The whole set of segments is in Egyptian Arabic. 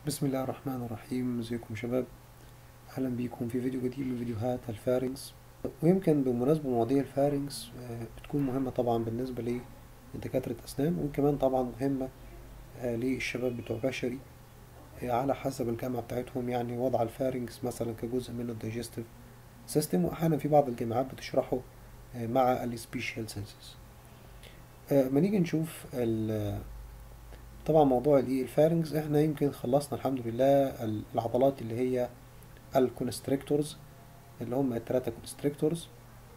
بسم الله الرحمن الرحيم ازيكم يا شباب اهلا بيكم في فيديو جديد من فيديوهات الفارنكس ويمكن بمناسبة مواضيع الفارنكس آه، بتكون مهمة طبعا بالنسبة لدكاترة أسنان وكمان طبعا مهمة آه، للشباب بتوع بشري آه، على حسب الجامعة بتاعتهم يعني وضع الفارنكس مثلا كجزء من الدايجستيف سيستم وأحيانا في بعض الجامعات بتشرحه مع السبيشال سينسز ما نيجي نشوف ال- طبعا موضوع الايه الفارنكس احنا يمكن خلصنا الحمد لله العضلات اللي هي الكونستريكتورز اللي هم الثلاثه كونستريكتورز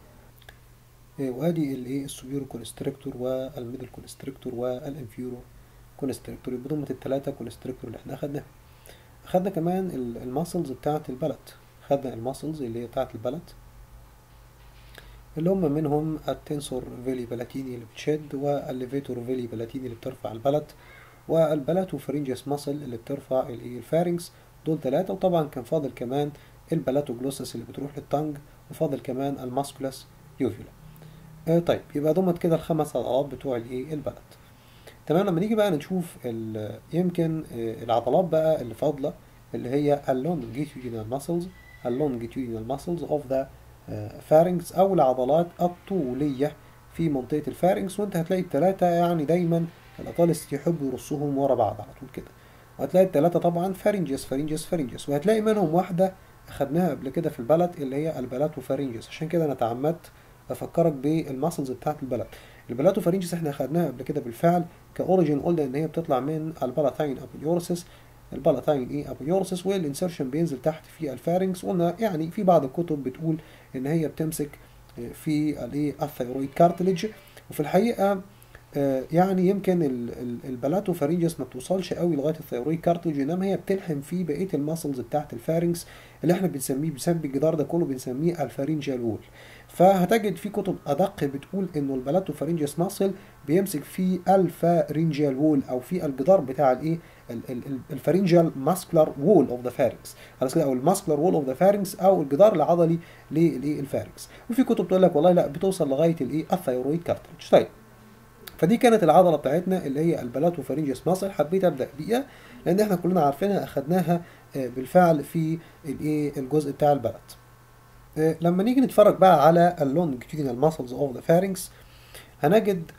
وادي الايه السوبيرو كونستريكتور والميدل كونستريكتور والانفيرو كونستريكتور يبقى دول الثلاثه كونستريكتور اللي احنا اخدناهم اخدنا كمان الماسلز بتاعه البلد خدنا الماسلز اللي هي بتاعه البلد اللي هم منهم التنسور فيلي بلاتيني اللي بتشد والليفيتور فيلي بلاتيني اللي بترفع البلد والبلاتو فرنجس ماسل اللي بترفع الفارنكس دول ثلاثة وطبعا كان فاضل كمان البلاتو جلوسس اللي بتروح للتانج وفاضل كمان الماسكولاس يوفيولا آه طيب يبقى ضمت كده الخمس عضلات بتوع الايه البلد تمام لما نيجي بقى نشوف يمكن آه العضلات بقى اللي فاضلة اللي هي اللونجيتيودينال ماسلز اللونجيتيودينال ماسلز اوف ذا فارنكس او العضلات الطولية في منطقة الفارنكس وانت هتلاقي الثلاثة يعني دايما الأطالس يحبوا يرصوهم ورا بعض على طول كده وهتلاقي التلاتة طبعا فارنجس فارنجس فارنجس وهتلاقي منهم واحدة أخدناها قبل كده في البلد اللي هي البلاتو فارنجس عشان كده أنا تعمدت أفكرك بالماسلز بتاعت البلد البلاتو فارنجس احنا أخدناها قبل كده بالفعل كأوريجين قلنا إن هي بتطلع من البلاتاين أبوليورسيس البلاتاين ايه ابوليورسيس والانسرشن بينزل تحت في الفارنكس قلنا يعني في بعض الكتب بتقول ان هي بتمسك في الايه الثيرويد كارتليج وفي الحقيقه يعني يمكن البلاتو فارنجس ما بتوصلش قوي لغايه الثيرويد كارتلج انما هي بتلحم في بقيه الماسلز بتاعت الفارنكس اللي احنا بنسميه بنسمي الجدار ده كله بنسميه الفارنجال وول فهتجد في كتب ادق بتقول انه البلاتو فارنجس ماسل بيمسك في الفارنجال وول او في الجدار بتاع الايه الفارنجال ماسكولار وول اوف ذا فارنكس خلاص كده او الماسكولار وول اوف ذا فارنكس او الجدار العضلي للفارنكس وفي كتب تقول لك والله لا بتوصل لغايه الايه الثيرويد كارتلج طيب فدي كانت العضله بتاعتنا اللي هي البلاتو فارنجس ماسل حبيت ابدا بيها لان احنا كلنا عارفينها اخدناها بالفعل في الايه الجزء بتاع البلد لما نيجي نتفرج بقى على اللونجيتودينال ماسلز اوف ذا فارنكس هنجد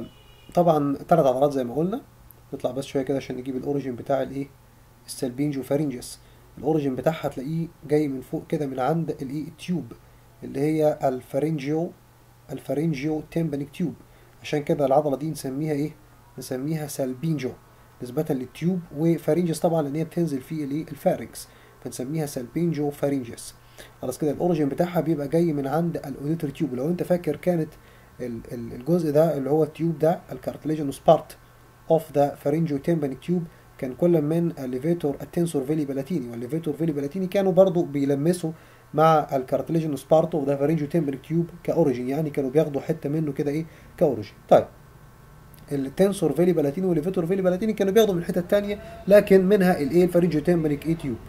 طبعا ثلاث عضلات زي ما قلنا نطلع بس شويه كده عشان نجيب الاوريجين بتاع الايه السلبينجو فارنجس الاوريجين بتاعها تلاقيه جاي من فوق كده من عند الايه التيوب اللي هي الفارنجيو الفارنجيو تيمبانيك تيوب عشان كده العضلة دي نسميها ايه؟ نسميها سالبينجو نسبة للتيوب وفارنجس طبعا لان هي بتنزل في الايه؟ الفارنكس فنسميها سالبينجو فارنجس خلاص كده الاوريجين بتاعها بيبقى جاي من عند الاوديتور تيوب لو انت فاكر كانت الجزء ده اللي هو التيوب ده الكارتليجينوس بارت اوف ذا فارنجيو تيمبانيك تيوب كان كل من الليفيتور التنسور فيلي بلاتيني والليفيتور فيلي بلاتيني كانوا برضو بيلمسوا مع الكارتليجينوس بارت اوف ذا فارنجيو تيمبانيك تيوب كاوريجين يعني كانوا بياخدوا حته منه كده ايه كاوريجين طيب التنسور فيلي بلاتيني والليفيتور فيلي بلاتيني كانوا بياخدوا من الحته الثانيه لكن منها الايه الفارنجيو تيمبانيك اي تيوب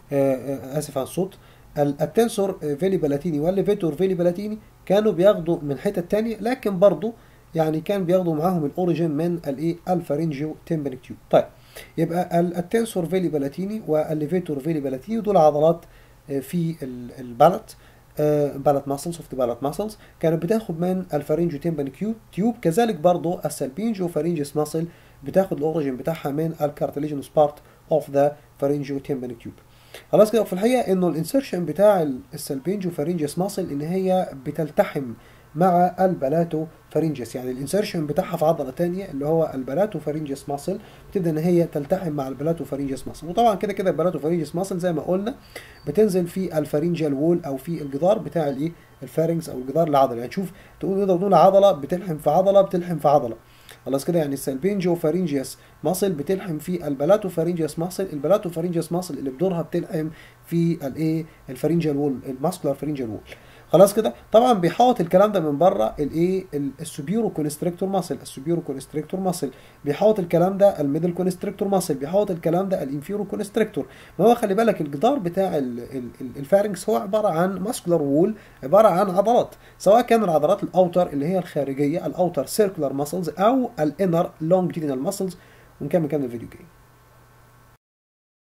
آه اسف على الصوت التنسور فيلي بلاتيني والليفيتور فيلي بلاتيني كانوا بياخدوا من الحته الثانيه لكن برضو يعني كان بياخدوا معاهم الاوريجين من الايه الفارنجيو تيمبانيك تيوب طيب يبقى التنسور فيلي بلاتيني والليفيتور فيلي بلاتيني دول عضلات في البالت بالت ماسلز اوف ذا بالت ماسلز كانت بتاخد من الفارنجيو تيمبانيك تيوب كذلك برضو السلبينجو فارنجيس ماسل بتاخد الاوريجين بتاعها من الكارتليجينوس بارت اوف ذا فارنجيو تيمبانيك تيوب خلاص كده في الحقيقه انه الانسرشن بتاع السلبينجو فارنجيس ماسل ان هي بتلتحم مع البلاتو فارنجس يعني الانسرشن بتاعها في عضله تانية اللي هو البلاتو فارنجس ماسل بتبدا ان هي تلتحم مع البلاتو فارنجس ماسل وطبعا كده كده البلاتو فارنجس ماسل زي ما قلنا بتنزل في الفارنجال وول او في الجدار بتاع الايه الفارنجس او الجدار العضلي يعني شوف تقول نقدر نقول عضله بتلحم في عضله بتلحم في عضله خلاص كده يعني السلبينجو فارنجيس ماسل بتلحم في البلاتو فارنجيس ماسل البلاتو فارنجيس ماسل اللي بدورها بتلحم في الايه الفارنجال وول الماسكولار فارنجال وول خلاص كده طبعا بيحوط الكلام ده من بره الايه السوبيرو كونستريكتور ماسل السوبيرو كونستريكتور ماسل بيحوط الكلام ده الميدل كونستريكتور ماسل بيحوط الكلام ده الانفيرو كونستريكتور ما هو خلي بالك الجدار بتاع الفارنكس هو عباره عن ماسكولار وول عباره عن عضلات سواء كان العضلات الاوتر اللي هي الخارجيه الاوتر سيركولار ماسلز او الانر لونجيتيدينال ماسلز ونكمل كمل الفيديو جاي